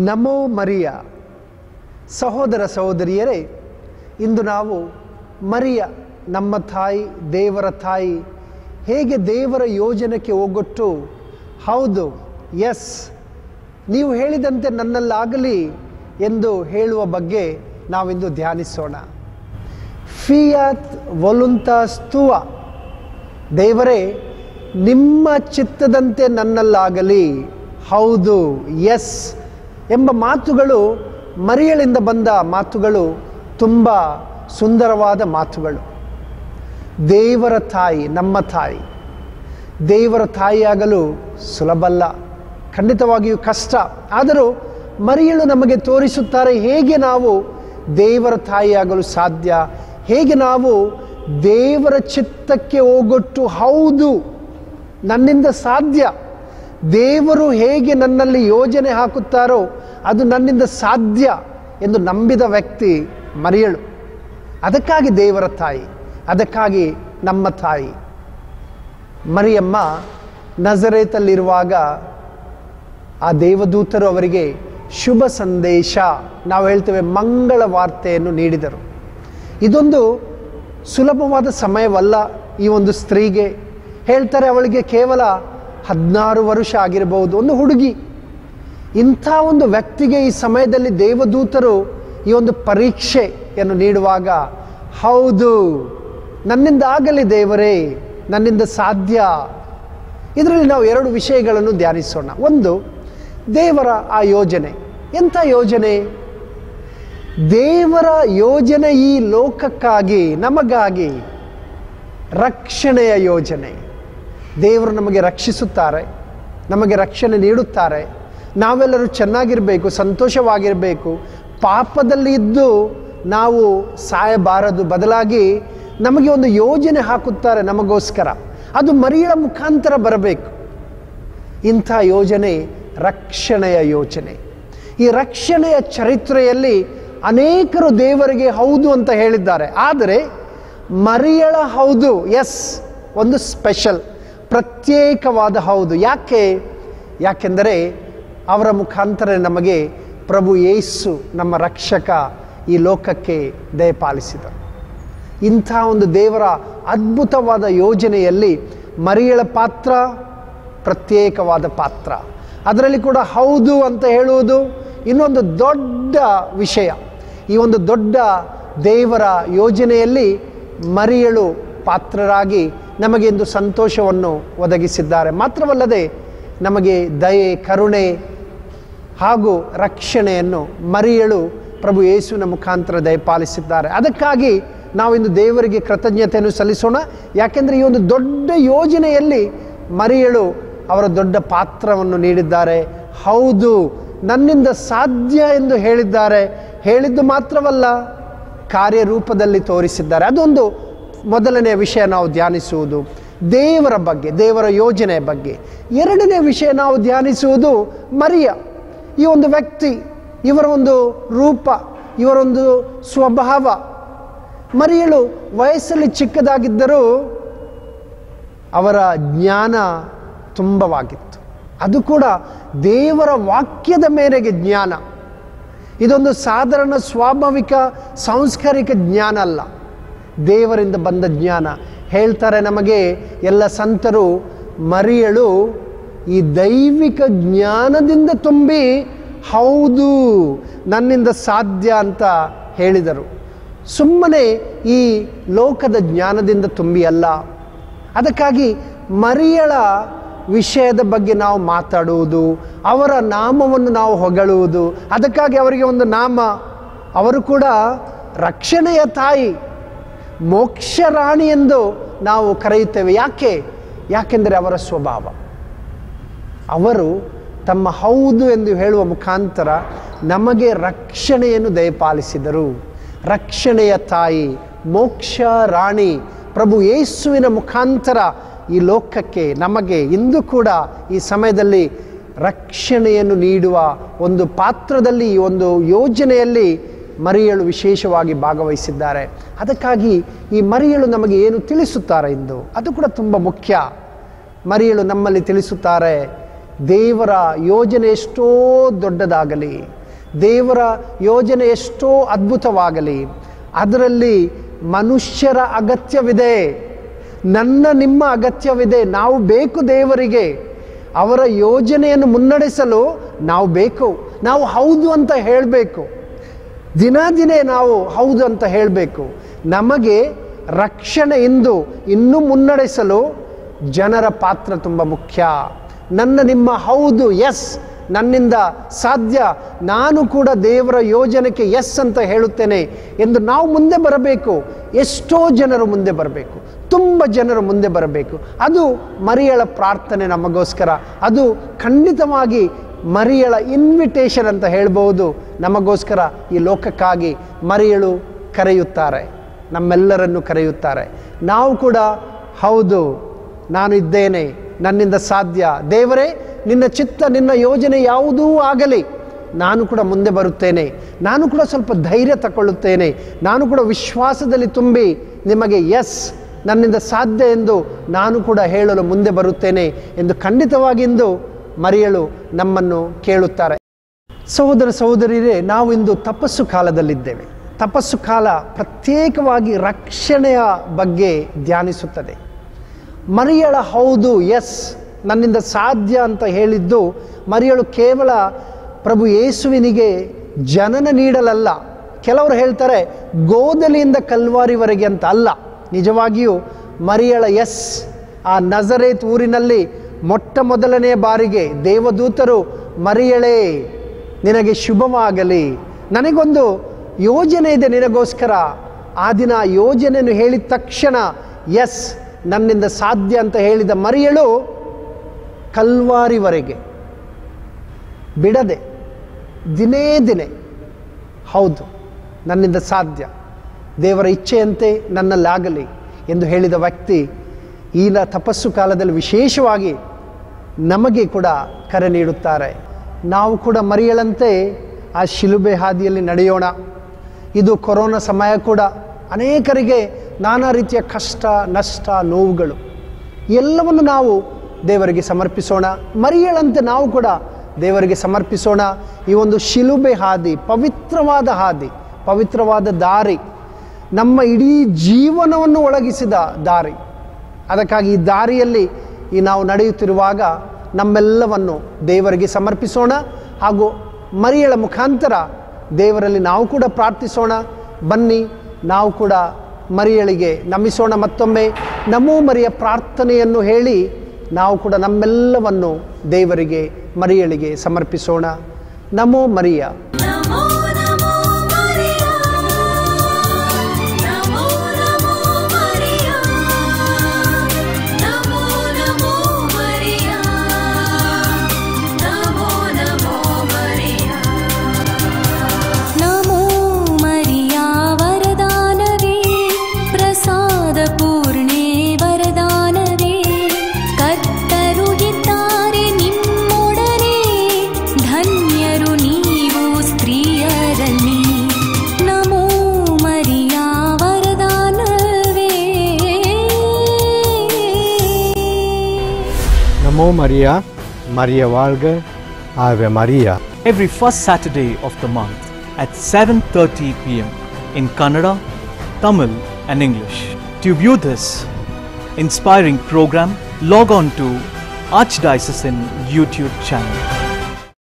ನಮೋ ಮರಿಯ ಸಹೋದರ ಸಹೋದರಿಯರೇ ಇಂದು ನಾವು ಮರಿಯ ನಮ್ಮ ತಾಯಿ ದೇವರ ತಾಯಿ ಹೇಗೆ ದೇವರ ಯೋಜನೆಗೆ ಹೋಗೊಟ್ಟು ಹೌದು ಎಸ್ ನೀವು ಹೇಳಿದಂತೆ ನನ್ನಲ್ಲಾಗಲಿ ಎಂದು ಹೇಳುವ ಬಗ್ಗೆ ನಾವಿಂದು ಧ್ಯಾನಿಸೋಣ ಫಿಯತ್ ವೊಲುಂತಾಸ್ತುವ ದೇವರೇ ನಿಮ್ಮ ಚಿತ್ತದಂತೆ ನನ್ನಲ್ಲಾಗಲಿ ಹೌದು ಎಸ್ ಎಂಬ ಮಾತುಗಳು ಮರಿಯಳಿಂದ ಬಂದ ಮಾತುಗಳು ತುಂಬ ಸುಂದರವಾದ ಮಾತುಗಳು ದೇವರ ತಾಯಿ ನಮ್ಮ ತಾಯಿ ದೇವರ ತಾಯಿಯಾಗಲು ಸುಲಭಲ್ಲ ಖಂಡಿತವಾಗಿಯೂ ಕಷ್ಟ ಆದರೂ ಮರಿಯಳು ನಮಗೆ ತೋರಿಸುತ್ತಾರೆ ಹೇಗೆ ನಾವು ದೇವರ ತಾಯಿಯಾಗಲು ಸಾಧ್ಯ ಹೇಗೆ ನಾವು ದೇವರ ಚಿತ್ತಕ್ಕೆ ಹೋಗೊಟ್ಟು ಹೌದು ನನ್ನಿಂದ ಸಾಧ್ಯ ದೇವರು ಹೇಗೆ ನನ್ನಲ್ಲಿ ಯೋಜನೆ ಹಾಕುತ್ತಾರೋ ಅದು ನನ್ನಿಂದ ಸಾಧ್ಯ ಎಂದು ನಂಬಿದ ವ್ಯಕ್ತಿ ಮರಿಯಳು ಅದಕ್ಕಾಗಿ ದೇವರ ತಾಯಿ ಅದಕ್ಕಾಗಿ ನಮ್ಮ ತಾಯಿ ಮರಿಯಮ್ಮ ನಜರೇತಲ್ಲಿರುವಾಗ ಆ ದೇವದೂತರು ಅವರಿಗೆ ಶುಭ ಸಂದೇಶ ನಾವು ಹೇಳ್ತೇವೆ ಮಂಗಳ ವಾರ್ತೆಯನ್ನು ನೀಡಿದರು ಇದೊಂದು ಸುಲಭವಾದ ಸಮಯವಲ್ಲ ಈ ಒಂದು ಸ್ತ್ರೀಗೆ ಹೇಳ್ತಾರೆ ಅವಳಿಗೆ ಕೇವಲ ಹದಿನಾರು ವರ್ಷ ಆಗಿರಬಹುದು ಒಂದು ಹುಡುಗಿ ಇಂಥ ಒಂದು ವ್ಯಕ್ತಿಗೆ ಈ ಸಮಯದಲ್ಲಿ ದೇವದೂತರು ಈ ಒಂದು ಪರೀಕ್ಷೆಯನ್ನು ನೀಡುವಾಗ ಹೌದು ನನ್ನಿಂದ ಆಗಲಿ ದೇವರೇ ನನ್ನಿಂದ ಸಾಧ್ಯ ಇದರಲ್ಲಿ ನಾವು ಎರಡು ವಿಷಯಗಳನ್ನು ಧ್ಯಾನಿಸೋಣ ಒಂದು ದೇವರ ಆ ಯೋಜನೆ ಎಂಥ ಯೋಜನೆ ದೇವರ ಯೋಜನೆ ಈ ಲೋಕಕ್ಕಾಗಿ ನಮಗಾಗಿ ರಕ್ಷಣೆಯ ಯೋಜನೆ ದೇವರು ನಮಗೆ ರಕ್ಷಿಸುತ್ತಾರೆ ನಮಗೆ ರಕ್ಷಣೆ ನೀಡುತ್ತಾರೆ ನಾವೆಲ್ಲರೂ ಚೆನ್ನಾಗಿರಬೇಕು ಸಂತೋಷವಾಗಿರಬೇಕು ಪಾಪದಲ್ಲಿ ಇದ್ದು ನಾವು ಸಾಯಬಾರದು ಬದಲಾಗಿ ನಮಗೆ ಒಂದು ಯೋಜನೆ ಹಾಕುತ್ತಾರೆ ನಮಗೋಸ್ಕರ ಅದು ಮರಿಯಳ ಮುಖಾಂತರ ಬರಬೇಕು ಇಂಥ ಯೋಜನೆ ರಕ್ಷಣೆಯ ಯೋಜನೆ ಈ ರಕ್ಷಣೆಯ ಚರಿತ್ರೆಯಲ್ಲಿ ಅನೇಕರು ದೇವರಿಗೆ ಹೌದು ಅಂತ ಹೇಳಿದ್ದಾರೆ ಆದರೆ ಮರಿಯಳ ಹೌದು ಎಸ್ ಒಂದು ಸ್ಪೆಷಲ್ ಪ್ರತ್ಯೇಕವಾದ ಹೌದು ಯಾಕೆ ಯಾಕೆಂದರೆ ಅವರ ಮುಖಾಂತರ ನಮಗೆ ಪ್ರಭು ಯೇಸು ನಮ್ಮ ರಕ್ಷಕ ಈ ಲೋಕಕ್ಕೆ ದಯಪಾಲಿಸಿದರು ಇಂಥ ಒಂದು ದೇವರ ಅದ್ಭುತವಾದ ಯೋಜನೆಯಲ್ಲಿ ಮರಿಯಳ ಪಾತ್ರ ಪ್ರತ್ಯೇಕವಾದ ಪಾತ್ರ ಅದರಲ್ಲಿ ಕೂಡ ಹೌದು ಅಂತ ಹೇಳುವುದು ಇನ್ನೊಂದು ದೊಡ್ಡ ವಿಷಯ ಈ ಒಂದು ದೊಡ್ಡ ದೇವರ ಯೋಜನೆಯಲ್ಲಿ ಮರಿಯಳು ಪಾತ್ರರಾಗಿ ನಮಗೆ ಇಂದು ಸಂತೋಷವನ್ನು ಒದಗಿಸಿದ್ದಾರೆ ಮಾತ್ರವಲ್ಲದೆ ನಮಗೆ ದಯೆ ಕರುಣೆ ಹಾಗೂ ರಕ್ಷಣೆಯನ್ನು ಮರಿಯಳು ಪ್ರಭು ಯೇಸುವಿನ ಮುಖಾಂತರ ದಯಪಾಲಿಸಿದ್ದಾರೆ ಅದಕ್ಕಾಗಿ ನಾವಿಂದು ದೇವರಿಗೆ ಕೃತಜ್ಞತೆಯನ್ನು ಸಲ್ಲಿಸೋಣ ಯಾಕೆಂದರೆ ಈ ಒಂದು ದೊಡ್ಡ ಯೋಜನೆಯಲ್ಲಿ ಮರಿಯಳು ಅವರ ದೊಡ್ಡ ಪಾತ್ರವನ್ನು ನೀಡಿದ್ದಾರೆ ಹೌದು ನನ್ನಿಂದ ಸಾಧ್ಯ ಎಂದು ಹೇಳಿದ್ದಾರೆ ಹೇಳಿದ್ದು ಮಾತ್ರವಲ್ಲ ಕಾರ್ಯರೂಪದಲ್ಲಿ ತೋರಿಸಿದ್ದಾರೆ ಅದೊಂದು ಮೊದಲನೆಯ ವಿಷಯ ನಾವು ಧ್ಯಾನಿಸುವುದು ದೇವರ ಬಗ್ಗೆ ದೇವರ ಯೋಜನೆಯ ಬಗ್ಗೆ ಎರಡನೇ ವಿಷಯ ನಾವು ಧ್ಯಾನಿಸುವುದು ಮರಿಯ ಈ ಒಂದು ವ್ಯಕ್ತಿ ಇವರ ಒಂದು ರೂಪ ಇವರೊಂದು ಸ್ವಭಾವ ಮರಿಯಳು ವಯಸ್ಸಲ್ಲಿ ಚಿಕ್ಕದಾಗಿದ್ದರೂ ಅವರ ಜ್ಞಾನ ತುಂಬವಾಗಿತ್ತು ಅದು ಕೂಡ ದೇವರ ವಾಕ್ಯದ ಮೇರೆಗೆ ಜ್ಞಾನ ಇದೊಂದು ಸಾಧಾರಣ ಸ್ವಾಭಾವಿಕ ಸಾಂಸ್ಕಾರಿಕ ಜ್ಞಾನ ಅಲ್ಲ ದೇವರಿಂದ ಬಂದ ಜ್ಞಾನ ಹೇಳ್ತಾರೆ ನಮಗೆ ಎಲ್ಲ ಸಂತರು ಮರಿಯಳು ಈ ದೈವಿಕ ಜ್ಞಾನದಿಂದ ತುಂಬಿ ಹೌದು ನನ್ನಿಂದ ಸಾಧ್ಯ ಅಂತ ಹೇಳಿದರು ಸುಮ್ಮನೆ ಈ ಲೋಕದ ಜ್ಞಾನದಿಂದ ತುಂಬಿ ಅಲ್ಲ ಅದಕ್ಕಾಗಿ ಮರಿಯಳ ವಿಷಯದ ಬಗ್ಗೆ ನಾವು ಮಾತಾಡುವುದು ಅವರ ನಾಮವನ್ನು ನಾವು ಹೊಗಳುವುದು ಅದಕ್ಕಾಗಿ ಅವರಿಗೆ ಒಂದು ನಾಮ ಅವರು ಕೂಡ ರಕ್ಷಣೆಯ ತಾಯಿ ಮೋಕ್ಷ ರಾಣಿ ಎಂದು ನಾವು ಕರೆಯುತ್ತೇವೆ ಯಾಕೆ ಯಾಕೆಂದರೆ ಅವರ ಸ್ವಭಾವ ಅವರು ತಮ್ಮ ಹೌದು ಎಂದು ಹೇಳುವ ಮುಖಾಂತರ ನಮಗೆ ರಕ್ಷಣೆಯನ್ನು ದಯಪಾಲಿಸಿದರು ರಕ್ಷಣೆಯ ತಾಯಿ ಮೋಕ್ಷ ರಾಣಿ ಪ್ರಭು ಯೇಸುವಿನ ಮುಖಾಂತರ ಈ ಲೋಕಕ್ಕೆ ನಮಗೆ ಇಂದು ಕೂಡ ಈ ಸಮಯದಲ್ಲಿ ರಕ್ಷಣೆಯನ್ನು ನೀಡುವ ಒಂದು ಪಾತ್ರದಲ್ಲಿ ಈ ಒಂದು ಯೋಜನೆಯಲ್ಲಿ ಮರಿಯಳು ವಿಶೇಷವಾಗಿ ಭಾಗವಹಿಸಿದ್ದಾರೆ ಅದಕ್ಕಾಗಿ ಈ ಮರಿಯಳು ನಮಗೆ ಏನು ತಿಳಿಸುತ್ತಾರೆ ಇಂದು ಅದು ಕೂಡ ತುಂಬ ಮುಖ್ಯ ಮರಿಯಳು ನಮ್ಮಲ್ಲಿ ತಿಳಿಸುತ್ತಾರೆ ದೇವರ ಯೋಜನೆ ಎಷ್ಟೋ ದೊಡ್ಡದಾಗಲಿ ದೇವರ ಯೋಜನೆ ಎಷ್ಟೋ ಅದ್ಭುತವಾಗಲಿ ಅದರಲ್ಲಿ ಮನುಷ್ಯರ ಅಗತ್ಯವಿದೆ ನನ್ನ ನಿಮ್ಮ ಅಗತ್ಯವಿದೆ ನಾವು ಬೇಕು ದೇವರಿಗೆ ಅವರ ಯೋಜನೆಯನ್ನು ಮುನ್ನಡೆಸಲು ನಾವು ಬೇಕು ನಾವು ಹೌದು ಅಂತ ಹೇಳಬೇಕು ದಿನ ದಿನೇ ನಾವು ಹೌದು ಅಂತ ಹೇಳಬೇಕು ನಮಗೆ ರಕ್ಷಣೆ ಇಂದು ಇನ್ನೂ ಮುನ್ನಡೆಸಲು ಜನರ ಪಾತ್ರ ತುಂಬ ಮುಖ್ಯ ನನ್ನ ನಿಮ್ಮ ಹೌದು ಎಸ್ ನನ್ನಿಂದ ಸಾಧ್ಯ ನಾನು ಕೂಡ ದೇವರ ಯೋಜನೆಗೆ ಎಸ್ ಅಂತ ಹೇಳುತ್ತೇನೆ ಎಂದು ನಾವು ಮುಂದೆ ಬರಬೇಕು ಎಷ್ಟೋ ಜನರು ಮುಂದೆ ಬರಬೇಕು ತುಂಬ ಜನರು ಮುಂದೆ ಬರಬೇಕು ಅದು ಮರಿಯಳ ಪ್ರಾರ್ಥನೆ ನಮಗೋಸ್ಕರ ಅದು ಖಂಡಿತವಾಗಿ ಮರಿಯಳ ಇನ್ವಿಟೇಷನ್ ಅಂತ ಹೇಳ್ಬೋದು ನಮಗೋಸ್ಕರ ಈ ಲೋಕಕ್ಕಾಗಿ ಮರಿಯಳು ಕರೆಯುತ್ತಾರೆ ನಮ್ಮೆಲ್ಲರನ್ನು ಕರೆಯುತ್ತಾರೆ ನಾವು ಕೂಡ ಹೌದು ನಾನು ಇದ್ದೇನೆ ನನ್ನಿಂದ ಸಾಧ್ಯ ದೇವರೇ ನಿನ್ನ ಚಿತ್ತ ನಿನ್ನ ಯೋಜನೆ ಯಾವುದೂ ಆಗಲಿ ನಾನು ಕೂಡ ಮುಂದೆ ಬರುತ್ತೇನೆ ನಾನು ಕೂಡ ಸ್ವಲ್ಪ ಧೈರ್ಯ ತಗೊಳ್ಳುತ್ತೇನೆ ನಾನು ಕೂಡ ವಿಶ್ವಾಸದಲ್ಲಿ ತುಂಬಿ ನಿಮಗೆ ಎಸ್ ನನ್ನಿಂದ ಸಾಧ್ಯ ಎಂದು ನಾನು ಕೂಡ ಹೇಳಲು ಮುಂದೆ ಬರುತ್ತೇನೆ ಎಂದು ಖಂಡಿತವಾಗಿಂದು ಮರಿಯಳು ನಮ್ಮನ್ನು ಕೇಳುತ್ತಾರೆ ಸಹೋದರ ಸಹೋದರಿಯರೇ ನಾವು ಇಂದು ತಪಸ್ಸು ಕಾಲದಲ್ಲಿದ್ದೇವೆ ತಪಸ್ಸು ಕಾಲ ಪ್ರತ್ಯೇಕವಾಗಿ ರಕ್ಷಣೆಯ ಬಗ್ಗೆ ಧ್ಯಾನಿಸುತ್ತದೆ ಮರಿಯಳ ಹೌದು ಎಸ್ ನನ್ನಿಂದ ಸಾಧ್ಯ ಅಂತ ಹೇಳಿದ್ದು ಮರಿಯಳು ಕೇವಲ ಪ್ರಭು ಯೇಸುವಿನಿಗೆ ಜನನ ನೀಡಲಲ್ಲ ಕೆಲವರು ಹೇಳ್ತಾರೆ ಗೋದಲಿಯಿಂದ ಕಲ್ವಾರಿವರೆಗೆ ಅಂತ ಅಲ್ಲ ನಿಜವಾಗಿಯೂ ಮರಿಯಳ ಎಸ್ ಆ ನಜರೇತ್ ಊರಿನಲ್ಲಿ ಮೊಟ್ಟ ಮೊದಲನೆಯ ಬಾರಿಗೆ ದೇವದೂತರು ಮರಿಯಳೇ ನಿನಗೆ ಶುಭವಾಗಲಿ ನನಗೊಂದು ಯೋಜನೆ ಇದೆ ನಿನಗೋಸ್ಕರ ಆ ದಿನ ಆ ಯೋಜನೆಯನ್ನು ಹೇಳಿದ ತಕ್ಷಣ ಎಸ್ ನನ್ನಿಂದ ಸಾಧ್ಯ ಅಂತ ಹೇಳಿದ ಮರಿಯಳು ಕಲ್ವಾರಿವರೆಗೆ ಬಿಡದೆ ದಿನೇ ದಿನೇ ಹೌದು ನನ್ನಿಂದ ಸಾಧ್ಯ ದೇವರ ಇಚ್ಛೆಯಂತೆ ನನ್ನಲ್ಲಾಗಲಿ ಎಂದು ಹೇಳಿದ ವ್ಯಕ್ತಿ ಈನ ತಪಸ್ಸು ಕಾಲದಲ್ಲಿ ವಿಶೇಷವಾಗಿ ನಮಗೆ ಕೂಡ ಕರೆ ನೀಡುತ್ತಾರೆ ನಾವು ಕೂಡ ಮರಿಯಳಂತೆ ಆ ಶಿಲುಬೆ ಹಾದಿಯಲ್ಲಿ ನಡೆಯೋಣ ಇದು ಕೊರೋನಾ ಸಮಯ ಕೂಡ ಅನೇಕರಿಗೆ ನಾನಾ ರೀತಿಯ ಕಷ್ಟ ನಷ್ಟ ನೋವುಗಳು ಎಲ್ಲವನ್ನು ನಾವು ದೇವರಿಗೆ ಸಮರ್ಪಿಸೋಣ ಮರಿಯಳಂತೆ ನಾವು ಕೂಡ ದೇವರಿಗೆ ಸಮರ್ಪಿಸೋಣ ಈ ಒಂದು ಶಿಲುಬೆ ಹಾದಿ ಪವಿತ್ರವಾದ ಹಾದಿ ಪವಿತ್ರವಾದ ದಾರಿ ನಮ್ಮ ಇಡೀ ಜೀವನವನ್ನು ಒಳಗಿಸಿದ ದಾರಿ ಅದಕ್ಕಾಗಿ ಈ ದಾರಿಯಲ್ಲಿ ಈ ನಾವು ನಡೆಯುತ್ತಿರುವಾಗ ನಮ್ಮೆಲ್ಲವನ್ನು ದೇವರಿಗೆ ಸಮರ್ಪಿಸೋಣ ಹಾಗೂ ಮರಿಯಳ ಮುಖಾಂತರ ದೇವರಲ್ಲಿ ನಾವು ಕೂಡ ಪ್ರಾರ್ಥಿಸೋಣ ಬನ್ನಿ ನಾವು ಕೂಡ ಮರಿಯಳಿಗೆ ನಮಿಸೋಣ ಮತ್ತೊಮ್ಮೆ ನಮೋ ಮರಿಯ ಪ್ರಾರ್ಥನೆಯನ್ನು ಹೇಳಿ ನಾವು ಕೂಡ ನಮ್ಮೆಲ್ಲವನ್ನು ದೇವರಿಗೆ ಮರಿಯಳಿಗೆ ಸಮರ್ಪಿಸೋಣ ನಮೋ ಮರಿಯ ನಮೋ ನಮೋ ಮರಿಯಾ ನಮೋ ನಮೋ ಮರಿಯಾ ನಮೋ ನಮೋ ಮರಿಯಾ ನಮೋ ನಮೋ ಮರಿಯಾ ನಮೋ ಮರಿಯಾ ವರದಾನವೇ ಪ್ರಸಾದ ಪೂರ್ಣೆ ವರದಾನವೇ ಕರ್ತರು ಇದ್ದಾರೆ ನಿಮ್ಮೊಡನೆ ಧನ್ಯರು ನೀವು ಸ್ತ್ರೀಯರಲ್ಲಿ ನಮೋ ಮರಿಯಾ ವರದಾನವೇ Namo Maria, Maria Valga, Ave Maria. every first Saturday of the month at 7:30 p.m. in Kannada, Tamil and English. To view this inspiring program, log on to Archdiocesan YouTube channel.